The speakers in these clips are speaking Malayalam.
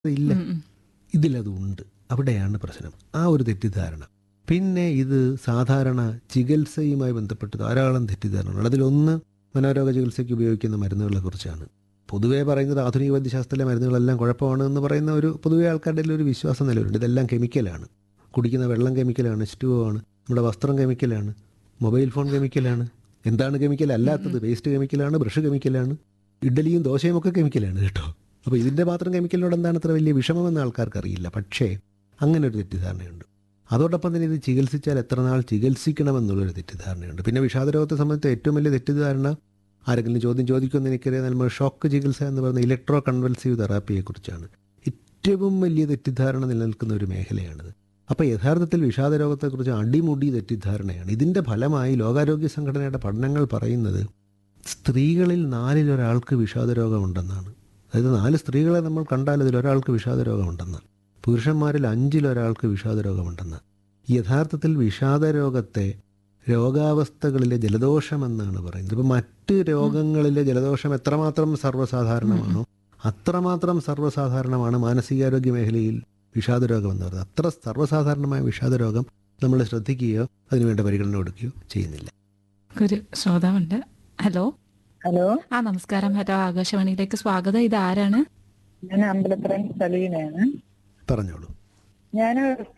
ഇല്ല ഉം, ഉം. ഇതിലതുണ്ട് അവിടെയാണ് പ്രശ്നം ആ ഒരു തെറ്റിദ്ധാരണ പിന്നെ ഇത് സാധാരണ ചികിത്സയുമായി ബന്ധപ്പെട്ട് ധാരാളം തെറ്റിദ്ധാരണകൾ അതിലൊന്ന് മനോരോഗ ചികിത്സയ്ക്ക് ഉപയോഗിക്കുന്ന മരുന്നുകളെ കുറിച്ചാണ് പൊതുവേ പറയുന്നത് ആധുനിക വൈദ്യശാസ്ത്രത്തിലെ മരുന്നുകളെല്ലാം കുഴപ്പമാണ് എന്ന് പറയുന്ന ഒരു പൊതുവെ ആൾക്കാരുടെ ഒരു വിശ്വാസം നിലവിലുണ്ട് ഇതെല്ലാം കെമിക്കലാണ് കുടിക്കുന്ന വെള്ളം കെമിക്കലാണ് എച്ച് ആണ് നമ്മുടെ വസ്ത്രം കെമിക്കലാണ് മൊബൈൽ ഫോൺ കെമിക്കലാണ് എന്താണ് കെമിക്കൽ അല്ലാത്തത് വേസ്റ്റ് കെമിക്കലാണ് ബ്രഷ് കെമിക്കലാണ് ഇഡ്ഡലിയും ദോശയും ഒക്കെ കെമിക്കലാണ് കേട്ടോ അപ്പോൾ ഇതിൻ്റെ മാത്രം കെമിക്കലിനോട് എന്താണ് അത്ര വലിയ വിഷമമെന്ന് ആൾക്കാർക്ക് അറിയില്ല പക്ഷേ അങ്ങനെ ഒരു തെറ്റിദ്ധാരണയുണ്ട് അതോടൊപ്പം തന്നെ ഇത് ചികിത്സിച്ചാൽ എത്ര നാൾ ചികിത്സിക്കണമെന്നുള്ളൊരു തെറ്റിദ്ധാരണയുണ്ട് പിന്നെ വിഷാദരോഗത്തെ സംബന്ധിച്ച് ഏറ്റവും വലിയ തെറ്റിദ്ധാരണ ആരെങ്കിലും ചോദ്യം ചോദിക്കുമെന്ന് എനിക്കറിയാം നമ്മൾ ഷോക്ക് ചികിത്സ എന്ന് പറയുന്ന ഇലക്ട്രോ കൺവൽസീവ് തെറാപ്പിയെക്കുറിച്ചാണ് ഏറ്റവും വലിയ തെറ്റിദ്ധാരണ നിലനിൽക്കുന്ന ഒരു മേഖലയാണിത് അപ്പോൾ യഥാർത്ഥത്തിൽ വിഷാദരോഗത്തെക്കുറിച്ച് അടിമുടി തെറ്റിദ്ധാരണയാണ് ഇതിൻ്റെ ഫലമായി ലോകാരോഗ്യ സംഘടനയുടെ പഠനങ്ങൾ പറയുന്നത് സ്ത്രീകളിൽ നാലിലൊരാൾക്ക് വിഷാദരോഗമുണ്ടെന്നാണ് അതായത് നാല് സ്ത്രീകളെ നമ്മൾ കണ്ടാൽ അതിൽ ഒരാൾക്ക് വിഷാദരോഗമുണ്ടെന്നാണ് പുരുഷന്മാരിൽ അഞ്ചിലൊരാൾക്ക് വിഷാദരോഗമുണ്ടെന്ന് യഥാർത്ഥത്തിൽ വിഷാദരോഗത്തെ രോഗാവസ്ഥകളിലെ ജലദോഷമെന്നാണ് പറയുന്നത് ഇപ്പം മറ്റ് രോഗങ്ങളിലെ ജലദോഷം എത്രമാത്രം സർവ്വസാധാരണമാണോ അത്രമാത്രം സർവ്വസാധാരണമാണ് മാനസികാരോഗ്യ മേഖലയിൽ വിഷാദരോഗം എന്ന് പറയുന്നത് അത്ര സർവ്വസാധാരണമായ വിഷാദരോഗം നമ്മൾ ശ്രദ്ധിക്കുകയോ അതിനുവേണ്ട പരിഗണന കൊടുക്കുകയോ ചെയ്യുന്നില്ല ഒരു ശ്രോതാവുണ്ട് ഹലോ ഹലോ ആ നമസ്കാരം ഹലോ ആകാശവാണിയിലേക്ക് സ്വാഗതം ഇത് ആരാണ് ഞാൻ അമ്പലപ്പുറം സലീനയാണ് പറഞ്ഞോളൂ ഞാൻ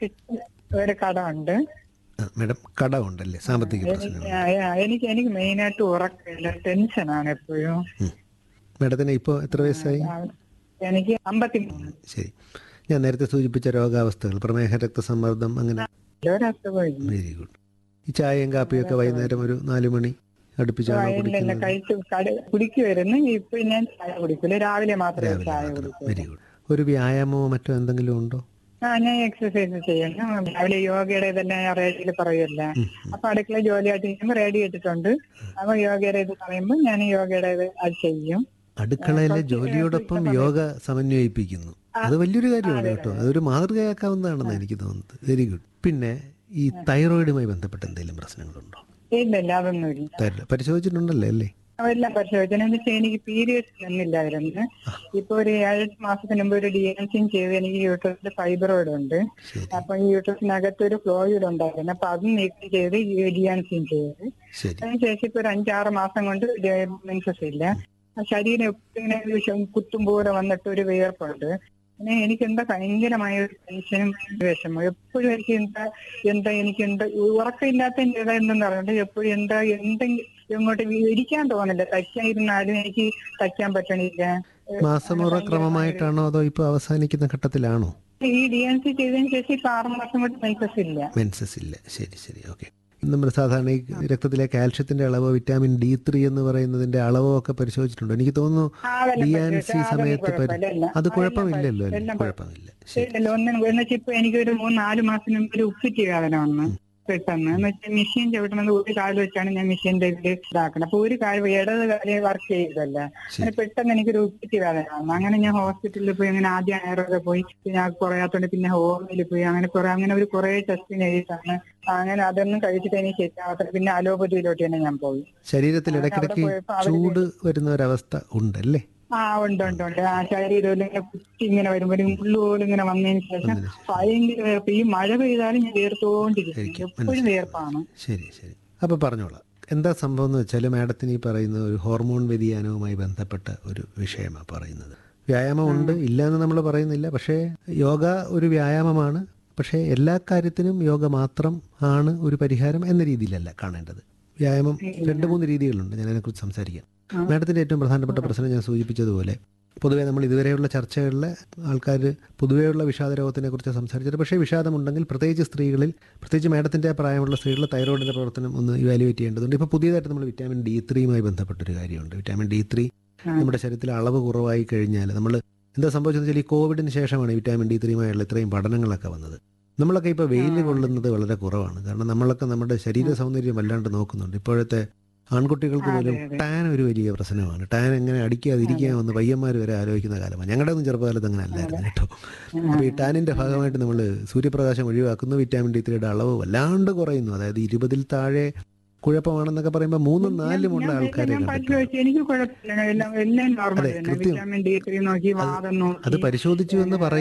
ഒരു കട ഉണ്ട് ആ, മാഡം കടമുണ്ടല്ലേ സാമ്പത്തിക പ്രശ്നങ്ങൾ എനിക്ക് എനിക്ക് മെയിനായിട്ട് ഉറക്കമില്ല ടെൻഷനാണ് എപ്പോഴും മാഡത്തിന് ഇപ്പോൾ എത്ര വയസ്സായി ആ, എനിക്ക് അമ്പത്തിമൂന്ന് ശരി ഞാൻ നേരത്തെ സൂചിപ്പിച്ച രോഗാവസ്ഥകൾ പ്രമേഹ രക്തസമ്മർദ്ദം അങ്ങനെ ഒരസുഖമില്ല വെരി ഗുഡ് ഈ ചായയും കാപ്പിയൊക്കെ വൈകുന്നേരം ഒരു നാല് മണി അടുപ്പിച്ചാണോ ഇല്ല ഇല്ല കുടിക്കുന്നത് കഴിച്ചു കട കുടിക്കുമായിരുന്നു ഇപ്പൊ ഞാൻ ചായ കുടിക്കില്ല രാവിലെ മാത്രമേ രാവിലെ ചായ മാത്രം കുടിക്കൂ വെരി ഗുഡ് ഒരു വ്യായാമമോ മറ്റോ എന്തെങ്കിലും ഉണ്ടോ ആ ഞാൻ എക്സസൈസ് ചെയ്യുന്നു രാവിലെ യോഗയുടെ ഇതെല്ലാം ഞാൻ റേഡിയോയിൽ പറയുമല്ല ഉം, ഉം. അപ്പൊ അടുക്കള ജോലിയായിട്ട് ചെയ്യുമ്പോൾ റേഡിയോ ഇട്ടിട്ടുണ്ട് അപ്പൊ യോഗയുടെ ഇത് പറയുമ്പോൾ ഞാൻ യോഗയുടെ ഇത് അത് ചെയ്യും അടുക്കളയിലെ കുറച്ച് ജോലിയോടൊപ്പം ഇഷ്ടം യോഗ സമന്വയിപ്പിക്കുന്നു അത് വലിയൊരു കാര്യമാണ് കേട്ടോ അതൊരു മാതൃകയാക്കാവുന്നതാണെന്ന് എനിക്ക് തോന്നുന്നത് വെരി ഗുഡ് പിന്നെ ഈ തൈറോയിഡുമായി ബന്ധപ്പെട്ട എന്തെങ്കിലും പ്രശ്നങ്ങളുണ്ടോ ഇല്ല ഇല്ല അതൊന്നുമില്ല തൈറോയ്ഡ് പരിശോധിച്ചിട്ടുണ്ടല്ലേ അല്ലേ എല്ലാം പരിശോധിച്ചു എന്ന് വെച്ചാൽ എനിക്ക് പീരിയഡ്സ് ഒന്നില്ലായിരുന്നു ഇപ്പൊ ഒരു ഏഴ് മാസത്തിന് മുമ്പ് ഒരു ഡി എൻ സിയും ചെയ്ത് എനിക്ക് യൂട്രസിൽ ഫൈബ്രോയിഡ് ഉണ്ട് ശരി അപ്പൊ ഈ യൂട്രസിനകത്ത് ഒരു ഫ്ലോയിഡ് ഉണ്ടായിരുന്നു അപ്പൊ അതും നീക്കം ചെയ്ത് ഈ ഡി എൻ സിയും ചെയ്ത് ശരി അതിനുശേഷം ഇപ്പൊ ഒരു അഞ്ചാറ് മാസം കൊണ്ട് മെൻസസ് ഇല്ല ആ ശരീരം എപ്പോഴും ഇങ്ങനെ ഒരു ശ- കുത്തും പോലെ വന്നിട്ട് ഒരു വിയർപ്പുണ്ട് പിന്നെ എനിക്ക് എന്താ ഭയങ്കരമായ ഒരു ടെൻഷനും വിഷമം എപ്പോഴും എനിക്ക് എന്താ എന്താ എനിക്ക് എന്താ ഉറക്കമില്ലാത്ത എന്താ എന്തെന്ന് പറഞ്ഞിട്ട് എപ്പോഴും എന്താ എന്തെങ്കിലും ഇങ്ങോട്ട് വി- ഇരിക്കാൻ തോന്നില്ല തയ്ക്കാൻ ഇരുന്നാലും എനിക്ക് തയ്ക്കാൻ പറ്റണില്ല മാസമുറ ക്രമമായിട്ടാണോ അതോ ഇപ്പോൾ അവസാനിക്കുന്ന ഘട്ടത്തിലാണോ ഈ ഡി എൻ സി ചെയ്തതിന് ശേഷം ഇപ്പൊ ആറ് മാസം കൊണ്ട് മെൻസസ് ഇല്ല മെൻസസ് ഇല്ല ശരി ശരി ഓക്കെ നമ്മൾ സാധാരണ ഈ രക്തത്തിലെ കാൽഷ്യത്തിന്റെ അളവ് വിറ്റാമിൻ ഡി ത്രീ എന്ന് പറയുന്നതിന്റെ അളവോ ഒക്കെ പരിശോധിച്ചിട്ടുണ്ടോ എനിക്ക് തോന്നുന്നു ആ, അതെല്ലാം ഡി ആൻ പരിശോധിച്ചു. സി അതൊന്നും സമയത്ത് പരി- കുഴപ്പമില്ല. എല്ലാം. അത് ആ, കുഴപ്പമില്ലല്ലോ എല്ലാം അല്ലേ കുഴപ്പം- കുഴപ്പമില്ല ശരി ഇല്ലല്ലോ ഒന്നും എന്ന് വെച്ചാൽ ഇപ്പൊ എനിക്കൊരു മൂന്ന് നാല് മാസത്തിന് മുമ്പ് ഒരു ഉപ്പിറ്റി വേദന വന്നു പെട്ടെന്ന് എന്ന് വെച്ചാൽ മെഷീൻ ചവിട്ടണത് ഒരു കാല് വെച്ചാണ് ഞാൻ മെഷീന്റെ ഇതിൽ ഇതാക്കുന്നത് അപ്പൊ ഒരു കാല് ഇടത് കാല് വർക്ക് ചെയ്തല്ല അങ്ങനെ പെട്ടെന്ന് എനിക്കൊരു ഉപ്പിറ്റി വേദന വന്നു അങ്ങനെ ഞാൻ ഹോസ്പിറ്റലിൽ പോയി അങ്ങനെ ആദ്യം ആയുർവേദ പോയി പിന്നെ അത് കുറയാത്തോണ്ട് പിന്നെ ഹോമിയിൽ പോയി അങ്ങനെ കുറെ അങ്ങനെ ഒരു കുറെ ടെസ്റ്റിന് എഴുതിയിട്ടാണ് അങ്ങനെ അതൊന്നും കഴിച്ചിട്ട് എനിക്ക് ശരിയാവാത്ത പിന്നെ അലോപ്പതിയിലോട്ട് തന്നെ ഞാൻ പോയി ശരീരത്തിൽ അവിടെ ഇടയ്ക്കിടയ്ക്ക് പോയപ്പോ അവര് ചൂട് വരുന്ന ഒരവസ്ഥ ഉണ്ടല്ലേ ആ ഉണ്ട് ഉണ്ട് ഉണ്ട് ആ ശരീരം ഇങ്ങനെ കുത്തി ഇങ്ങനെ വരുമ്പോ ഒരു മുള്ളു പോലും ഇങ്ങനെ വന്നതിന് ശേഷം ഭയങ്കര വേർപ്പ് ഈ മഴ പെയ്താലും ഞാൻ വേർത്തോണ്ടിരിക്കും ശരിക്കും എപ്പോഴും മനസ്സിലായി. വേർപ്പാണ് ശരി ശരി അപ്പോൾ പറഞ്ഞോളാം എന്താ സംഭവം എന്ന് വെച്ചാൽ മാഡത്തിന് ഈ പറയുന്ന ഒരു ഹോർമോൺ വ്യതിയാനവുമായി ബന്ധപ്പെട്ട ഒരു വിഷയമാണ് പറയുന്നത് വ്യായാമം ഉണ്ട് ഇല്ല എന്ന് നമ്മൾ പറയുന്നില്ല പക്ഷേ യോഗ ഒരു വ്യായാമമാണ് പക്ഷേ എല്ലാ കാര്യത്തിനും യോഗ മാത്രം ആണ് ഒരു പരിഹാരം എന്ന രീതിയിലല്ല കാണേണ്ടത് വ്യായാമം രണ്ട് മൂന്ന് രീതികളുണ്ട് ഞാൻ അതിനെക്കുറിച്ച് സംസാരിക്കാം മാഡത്തിൻ്റെ ഏറ്റവും പ്രധാനപ്പെട്ട പ്രശ്നം ഞാൻ സൂചിപ്പിച്ചതുപോലെ പൊതുവേ നമ്മൾ ഇതുവരെയുള്ള ചർച്ചകളിൽ ആൾക്കാർ പൊതുവെയുള്ള വിഷാദരോഗത്തിനെ കുറിച്ച് സംസാരിച്ചത് പക്ഷേ വിഷാദമുണ്ടെങ്കിൽ പ്രത്യേകിച്ച് സ്ത്രീകളിൽ പ്രത്യേകിച്ച് മാഡത്തിൻ്റെ പ്രായമുള്ള സ്ത്രീകളിൽ തൈറോയിഡിൻ്റെ പ്രവർത്തനം ഒന്ന് ഇവാലുവേറ്റ് ചെയ്യേണ്ടതുണ്ട് ഇപ്പോൾ പുതിയതായിട്ട് നമ്മൾ വിറ്റാമിൻ ഡി ത്രീയുമായി ബന്ധപ്പെട്ടൊരു കാര്യമുണ്ട് വിറ്റാമിൻ ഡി ത്രീ നമ്മുടെ ശരീരത്തിൽ അളവ് കുറവായി കഴിഞ്ഞാൽ നമ്മൾ എന്താ സംഭവിച്ചതെന്ന് വെച്ചാൽ ഈ കോവിഡിന് ശേഷമാണ് ഈ വിറ്റാമിൻ ഡി ത്രീയുമായുള്ള ഇത്രയും പഠനങ്ങളൊക്കെ വന്നത് നമ്മളൊക്കെ ഇപ്പോൾ വെയിൽ കൊള്ളുന്നത് വളരെ കുറവാണ് കാരണം നമ്മളൊക്കെ നമ്മുടെ ശരീര സൗന്ദര്യം വല്ലാണ്ട് നോക്കുന്നുണ്ട് ഇപ്പോഴത്തെ ആൺകുട്ടികൾക്ക് പോലും ടാൻ ഒരു വലിയ പ്രശ്നമാണ് ടാൻ എങ്ങനെ അടിക്കാതിരിക്കാമെന്ന് പയ്യന്മാർ വരെ ആലോചിക്കുന്ന കാലമാണ് ഞങ്ങളുടെ ഒന്നും ചെറുപ്പകാലത്ത് അങ്ങനെ അല്ലായിരുന്നു കേട്ടോ അപ്പോൾ ഈ ടാനിൻ്റെ ഭാഗമായിട്ട് നമ്മൾ സൂര്യപ്രകാശം ഒഴിവാക്കുന്നു വിറ്റാമിൻ ഡി ത്രീയുടെ അളവ് വല്ലാണ്ട് കുറയുന്നു അതായത് ഇരുപതിൽ താഴെ കുഴപ്പമാണെന്നൊക്കെ പറയുമ്പോൾ മൂന്നും നാലുമുള്ള ഞാൻ- ആൾക്കാരെ ഞാൻ കണ്ടിട്ടുണ്ട് പരിശോധിച്ചു എനിക്ക് കുഴപ്പമില്ല എല്ലാം എല്ലാം നോർമൽ അതെ, തന്നെ കൃത്യം. വിറ്റാമിൻ ഡി ത്രീ നോക്കി വാദം നോക്കി അത് പരിശോധിച്ചു എന്ന് പറയുന്നത്